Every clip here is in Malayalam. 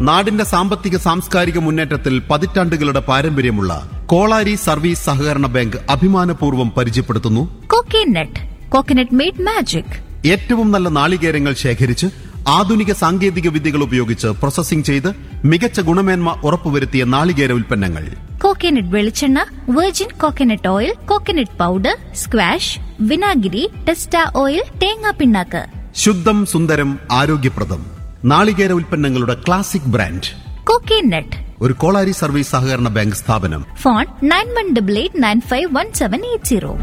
നാടിന്റെ സാമ്പത്തിക സാംസ്കാരിക മുന്നേറ്റത്തിൽ പതിറ്റാണ്ടുകളുടെ പാരമ്പര്യമുള്ള കോളാരി സർവീസ് സഹകരണ ബാങ്ക് അഭിമാനപൂർവ്വം പരിചയപ്പെടുത്തുന്നു കോക്കനട്ട് കോക്കനട്ട് മെയ്ഡ് മാജിക് ഏറ്റവും നല്ല നാളികേരങ്ങൾ ശേഖരിച്ച് ആധുനിക സാങ്കേതിക വിദ്യകൾ ഉപയോഗിച്ച് പ്രോസസ്സിംഗ് ചെയ്ത് മികച്ച ഗുണമേന്മ ഉറപ്പുവരുത്തിയ നാളികേര ഉൽപ്പന്നങ്ങൾ കോക്കനട്ട് വെളിച്ചെണ്ണ virgin coconut oil coconut powder squash വിനാഗിരി ടെസ്റ്റ ഓയിൽ തേങ്ങാ പിണ്ണാക്ക് ശുദ്ധം സുന്ദരം ആരോഗ്യപ്രദം നാളികേര ഉൽപ്പന്നങ്ങളുടെ ക്ലാസിക് ബ്രാൻഡ് കോക്കനട്ട് ഒരു കോളാരി സർവീസ് സഹകരണ ബാങ്ക് സ്ഥാപനം phone nine one double eight nine five one seven eight zero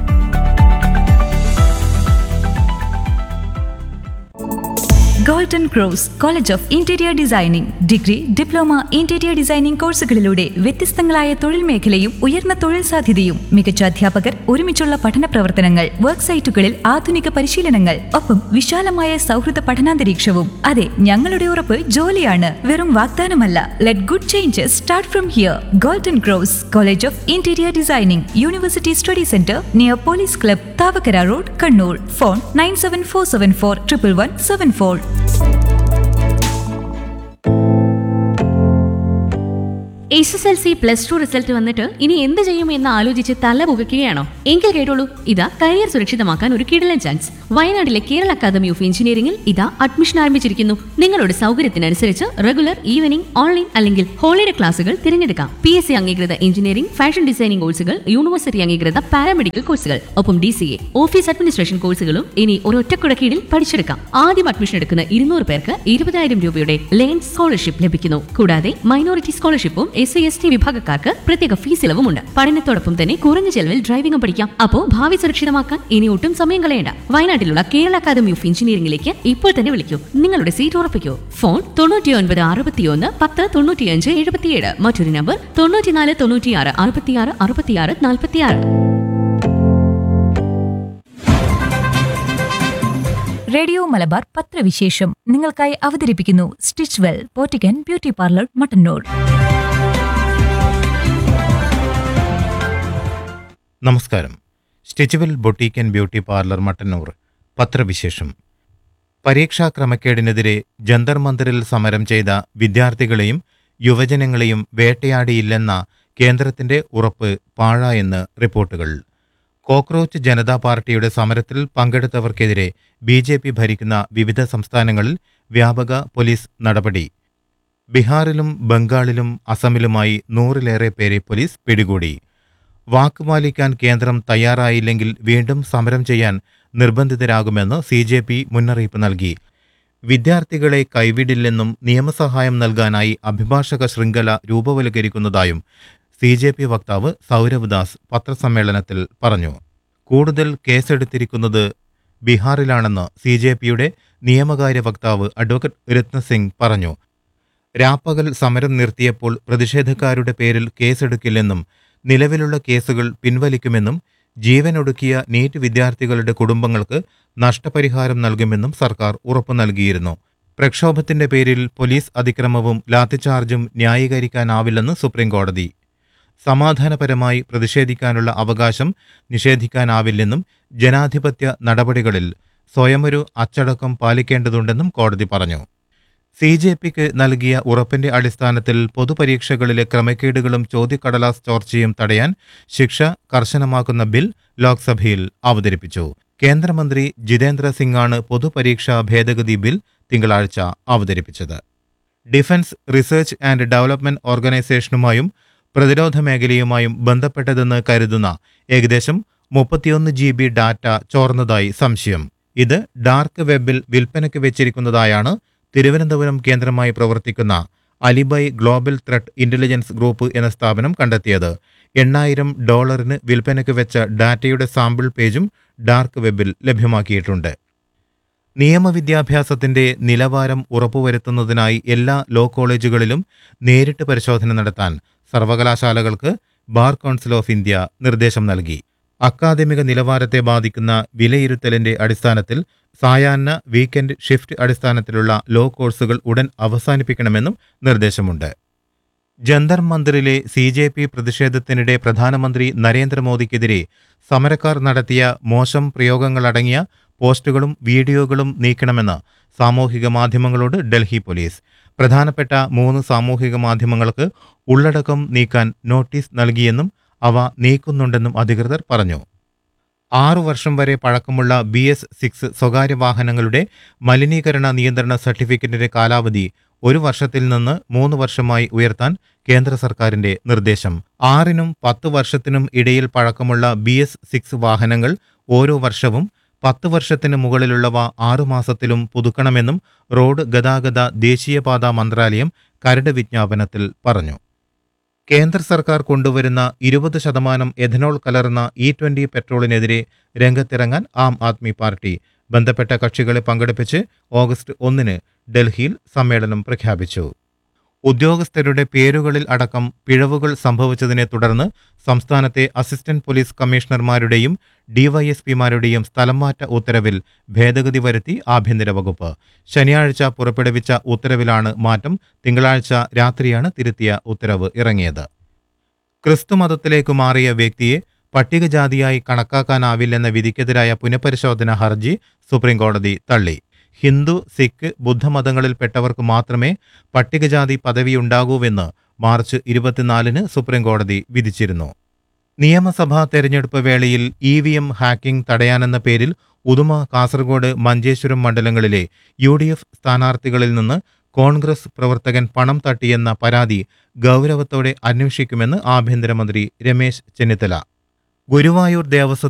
Golden Cross College of Interior Designing degree diploma interior designing കോഴ്സുകളിലൂടെ വ്യത്യസ്തങ്ങളായ തൊഴിൽ മേഖലയും ഉയർന്ന തൊഴിൽ സാധ്യതയും മികച്ച അധ്യാപകർ ഒരുമിച്ചുള്ള പഠന പ്രവർത്തനങ്ങൾ വർക്ക് സൈറ്റുകളിൽ ആധുനിക പരിശീലനങ്ങൾ ഒപ്പം വിശാലമായ സൗഹൃദ പഠനാന്തരീക്ഷവും അതെ ഞങ്ങളുടെ ഉറപ്പ് ജോലിയാണ് വെറും വാഗ്ദാനമല്ല let good changes start from here Golden Cross College of Interior Designing university study centre near police club Thavakkara road Kannur phone nine seven four seven four triple one seven four S S L C plus two result വന്നിട്ട് ഇനി എന്ത് ചെയ്യും എന്ന് ആലോചിച്ച് തല പുകയ്ക്കുകയാണോ എങ്കിൽ കേട്ടോളൂ ഇതാ കരിയർ സുരക്ഷിതമാക്കാൻ ഒരു കിടലൻ ചാൻസ് വയനാട്ടിലെ കേരള അക്കാദമി ഓഫ് എഞ്ചിനീയറിംഗിൽ ഇതാ അഡ്മിഷൻ ആരംഭിച്ചിരിക്കുന്നു നിങ്ങളുടെ സൗകര്യത്തിനനുസരിച്ച് റെഗുലർ ഈവനിംഗ് ഓൺലൈൻ അല്ലെങ്കിൽ ഹോളിഡേ ക്ലാസുകൾ തിരഞ്ഞെടുക്കാം പി എസ് സി അംഗീകൃത എഞ്ചിനീയറിംഗ് ഫാഷൻ ഡിസൈനിംഗ് കോഴ്സുകൾ യൂണിവേഴ്സിറ്റി അംഗീകൃത പാരാമെഡിക്കൽ കോഴ്സുകൾ ഒപ്പം D C A office administration കോഴ്സുകളും ഇനി ഒരൊറ്റക്കുട കീഴിൽ പഠിച്ചെടുക്കാം ആദ്യം അഡ്മിഷൻ എടുക്കുന്ന ഇരുന്നൂറ് പേർക്ക് ഇരുപതായിരം രൂപയുടെ ലേൺ സ്കോളർഷിപ്പ് ലഭിക്കുന്നു കൂടാതെ മൈനോറിറ്റി സ്കോളർഷിപ്പും എസ് സി എസ് ടി വിഭാഗക്കാർക്ക് പ്രത്യേക ഫീസ് ഇളവുമുണ്ട് പഠനത്തോടൊപ്പം തന്നെ കുറഞ്ഞ ചെലവിൽ ഡ്രൈവിംഗും പഠിക്കാം അപ്പോ ഭാവി സുരക്ഷിതമാക്കാൻ ഇനി ഒട്ടും സമയം കളയണ്ട വയനാട്ടിലുള്ള കേരള അക്കാദമി ഓഫ് എഞ്ചിനീയറിംഗിലേക്ക് ഇപ്പോൾ തന്നെ വിളിക്കൂ നിങ്ങളുടെ സീറ്റ് ഉറപ്പിക്കൂ ഫോൺ തൊണ്ണൂറ്റി ഒൻപത് അറുപത്തിയൊന്ന് പത്ത് തൊണ്ണൂറ്റിയഞ്ച് എഴുപത്തിയേഴ് മറ്റൊരു നമ്പർ തൊണ്ണൂറ്റിനാല് തൊണ്ണൂറ്റിയാറ് അറുപത്തിയാറ് അറുപത്തിയാറ് നാൽപ്പത്തിയാറ് റേഡിയോ മലബാർ പത്രവിശേഷം നിങ്ങൾക്കായി അവതരിപ്പിക്കുന്നു സ്റ്റിച്ച് വെൽ പോറ്റിക്കൻ ബ്യൂട്ടി പാർലർ മട്ടന്നൂർ നമസ്കാരം Stitchwell boutique and beauty parlour Mattannur പത്രവിശേഷം പരീക്ഷാ ക്രമക്കേടിനെതിരെ ജന്തർ മന്ദിറിൽ സമരം ചെയ്ത വിദ്യാർത്ഥികളെയും യുവജനങ്ങളെയും വേട്ടയാടിയില്ലെന്ന കേന്ദ്രത്തിന്റെ ഉറപ്പ് പാഴായെന്ന് റിപ്പോർട്ടുകൾ കോക്രോച്ച് ജനതാ പാർട്ടിയുടെ സമരത്തിൽ പങ്കെടുത്തവർക്കെതിരെ ബി ജെ പി ഭരിക്കുന്ന വിവിധ സംസ്ഥാനങ്ങളിൽ വ്യാപക പോലീസ് നടപടി ബീഹാറിലും ബംഗാളിലും അസമിലുമായി നൂറിലേറെ പേരെ പോലീസ് പിടികൂടി വാക്കുപാലിക്കാൻ കേന്ദ്രം തയ്യാറായില്ലെങ്കിൽ വീണ്ടും സമരം ചെയ്യാൻ നിർബന്ധിതരാകുമെന്ന് സി ജെ പി മുന്നറിയിപ്പ് നൽകി വിദ്യാർത്ഥികളെ കൈവിടില്ലെന്നും നിയമസഹായം നൽകാനായി അഭിഭാഷക ശൃംഖല രൂപവൽക്കരിക്കുന്നതായും സി ജെ പി വക്താവ് സൗരവ് ദാസ് പത്രസമ്മേളനത്തിൽ പറഞ്ഞു കൂടുതൽ കേസെടുത്തിരിക്കുന്നത് ബീഹാറിലാണെന്ന് സി ജെ പിയുടെ നിയമകാര്യ വക്താവ് അഡ്വക്കേറ്റ് രത്നസിംഗ് പറഞ്ഞു രാപ്പകൽ സമരം നിർത്തിയപ്പോൾ പ്രതിഷേധക്കാരുടെ പേരിൽ കേസെടുക്കില്ലെന്നും നിലവിലുള്ള കേസുകൾ പിൻവലിക്കുമെന്നും ജീവനൊടുക്കിയ നീറ്റ് വിദ്യാർത്ഥികളുടെ കുടുംബങ്ങൾക്ക് നഷ്ടപരിഹാരം നൽകുമെന്നും സർക്കാർ ഉറപ്പു നൽകിയിരുന്നു പ്രക്ഷോഭത്തിന്റെ പേരിൽ പോലീസ് അതിക്രമവും ലാത്തിചാർജും ന്യായീകരിക്കാനാവില്ലെന്ന് സുപ്രീംകോടതി സമാധാനപരമായി പ്രതിഷേധിക്കാനുള്ള അവകാശം നിഷേധിക്കാനാവില്ലെന്നും ജനാധിപത്യ നടപടികളിൽ സ്വയമൊരു അച്ചടക്കം പാലിക്കേണ്ടതുണ്ടെന്നും കോടതി പറഞ്ഞു സി ജെ പിക്ക് നൽകിയ ഉറപ്പിന്റെ അടിസ്ഥാനത്തിൽ പൊതുപരീക്ഷകളിലെ ക്രമക്കേടുകളും ചോദ്യക്കടലാസ് ചോർച്ചയും തടയാൻ ശിക്ഷ കർശനമാക്കുന്ന ബിൽ ലോക്സഭയിൽ അവതരിപ്പിച്ചു കേന്ദ്രമന്ത്രി ജിതേന്ദ്ര സിംഗാണ് പൊതുപരീക്ഷാ ഭേദഗതി ബിൽ തിങ്കളാഴ്ച അവതരിപ്പിച്ചത് ഡിഫൻസ് റിസർച്ച് ആൻഡ് ഡെവലപ്മെന്റ് ഓർഗനൈസേഷനുമായും പ്രതിരോധ മേഖലയുമായും ബന്ധപ്പെട്ടതെന്ന് കരുതുന്ന ഏകദേശം മുപ്പത്തിയൊന്ന് ജി ബി ഡാറ്റ ചോർന്നതായി സംശയം ഇത് ഡാർക്ക് വെബിൽ വിൽപ്പനയ്ക്ക് വെച്ചിരിക്കുന്നതായാണ് തിരുവനന്തപുരം കേന്ദ്രമായി പ്രവർത്തിക്കുന്ന Alibi Global Threat Intelligence Group എന്ന സ്ഥാപനം കണ്ടെത്തിയത് എണ്ണായിരം ഡോളറിന് വിൽപ്പനയ്ക്ക് വെച്ച ഡാറ്റയുടെ സാമ്പിൾ പേജും ഡാർക്ക് വെബിൽ ലഭ്യമാക്കിയിട്ടുണ്ട് നിയമവിദ്യാഭ്യാസത്തിന്റെ നിലവാരം ഉറപ്പുവരുത്തുന്നതിനായി എല്ലാ ലോ കോളേജുകളിലും നേരിട്ട് പരിശോധന നടത്താൻ സർവകലാശാലകൾക്ക് ബാർ കൗൺസിൽ ഓഫ് ഇന്ത്യ നിർദ്ദേശം നൽകി അക്കാദമിക നിലവാരത്തെ ബാധിക്കുന്ന വിലയിരുത്തലിന്റെ അടിസ്ഥാനത്തിൽ സായാഹ്ന വീക്കെൻഡ് ഷിഫ്റ്റ് അടിസ്ഥാനത്തിലുള്ള ലോ കോഴ്സുകൾ ഉടൻ അവസാനിപ്പിക്കണമെന്നും നിർദ്ദേശമുണ്ട് ജന്തർ മന്ദിറിലെ സി ജെ പി പ്രതിഷേധത്തിനിടെ പ്രധാനമന്ത്രി നരേന്ദ്രമോദിക്കെതിരെ സമരക്കാർ നടത്തിയ മോശം പ്രയോഗങ്ങളടങ്ങിയ പോസ്റ്റുകളും വീഡിയോകളും നീക്കണമെന്ന് സാമൂഹിക മാധ്യമങ്ങളോട് ഡൽഹി പോലീസ് പ്രധാനപ്പെട്ട മൂന്ന് സാമൂഹിക മാധ്യമങ്ങൾക്ക് ഉള്ളടക്കം നീക്കാൻ നോട്ടീസ് നൽകിയെന്നും അവ നീക്കുന്നുണ്ടെന്നും അധികൃതർ പറഞ്ഞു ആറു വർഷം വരെ പഴക്കമുള്ള ബി എസ് സിക്സ് സ്വകാര്യ വാഹനങ്ങളുടെ മലിനീകരണ നിയന്ത്രണ സർട്ടിഫിക്കറ്റിന്റെ കാലാവധി ഒരു വർഷത്തിൽ നിന്ന് മൂന്ന് വർഷമായി ഉയർത്താൻ കേന്ദ്ര സർക്കാരിന്റെ നിർദ്ദേശം ആറിനും പത്ത് വർഷത്തിനും ഇടയിൽ പഴക്കമുള്ള ബി എസ് സിക്സ് വാഹനങ്ങൾ ഓരോ വർഷവും പത്ത് വർഷത്തിന് മുകളിലുള്ളവ ആറുമാസത്തിലും പുതുക്കണമെന്നും റോഡ് ഗതാഗത ദേശീയപാത മന്ത്രാലയം കരട് വിജ്ഞാപനത്തിൽ പറഞ്ഞു കേന്ദ്ര സർക്കാർ കൊണ്ടുവരുന്ന ഇരുപത് ശതമാനം എഥനോൾ കലർന്ന ഇ ട്വന്റി പെട്രോളിനെതിരെ രംഗത്തിറങ്ങാൻ ആം ആദ്മി പാർട്ടി ബന്ധപ്പെട്ട കക്ഷികളെ പങ്കെടുപ്പിച്ച് ഓഗസ്റ്റ് ഒന്നിന് ഡൽഹിയിൽ സമ്മേളനം പ്രഖ്യാപിച്ചു ഉദ്യോഗസ്ഥരുടെ പേരുകളിൽ അടക്കം പിഴവുകൾ സംഭവിച്ചതിനെ തുടർന്ന് സംസ്ഥാനത്തെ അസിസ്റ്റന്റ് പോലീസ് കമ്മീഷണർമാരുടെയും ഡിവൈഎസ്പിമാരുടെയും സ്ഥലംമാറ്റ ഉത്തരവിൽ ഭേദഗതി വരുത്തി ആഭ്യന്തര വകുപ്പ് ശനിയാഴ്ച പുറപ്പെടുവിച്ച ഉത്തരവിലാണ് മാറ്റം തിങ്കളാഴ്ച രാത്രിയാണ് തിരുത്തിയ ഉത്തരവ് ഇറങ്ങിയത് ക്രിസ്തുമതത്തിലേക്ക് മാറിയ വ്യക്തിയെ പട്ടികജാതിയായി കണക്കാക്കാനാവില്ലെന്ന വിധിക്കെതിരായ പുനഃപരിശോധന ഹർജി സുപ്രീംകോടതി തള്ളി ഹിന്ദു സിഖ് ബുദ്ധമതങ്ങളിൽപ്പെട്ടവർക്ക് മാത്രമേ പട്ടികജാതി പദവിയുണ്ടാകൂവെന്ന് മാർച്ച് ഇരുപത്തിനാലിന് സുപ്രീംകോടതി വിധിച്ചിരുന്നു നിയമസഭാ തെരഞ്ഞെടുപ്പ് വേളയിൽ ഇ വി എം ഹാക്കിംഗ് തടയാനെന്ന പേരിൽ ഉദുമ കാസർഗോഡ് മഞ്ചേശ്വരം മണ്ഡലങ്ങളിലെ യു ഡി എഫ് സ്ഥാനാർത്ഥികളിൽ നിന്ന് കോൺഗ്രസ് പ്രവർത്തകൻ പണം തട്ടിയെന്ന പരാതി ഗൗരവത്തോടെ അന്വേഷിക്കുമെന്ന് ആഭ്യന്തരമന്ത്രി രമേശ് ചെന്നിത്തല ഗുരുവായൂർ ദേവസ്വം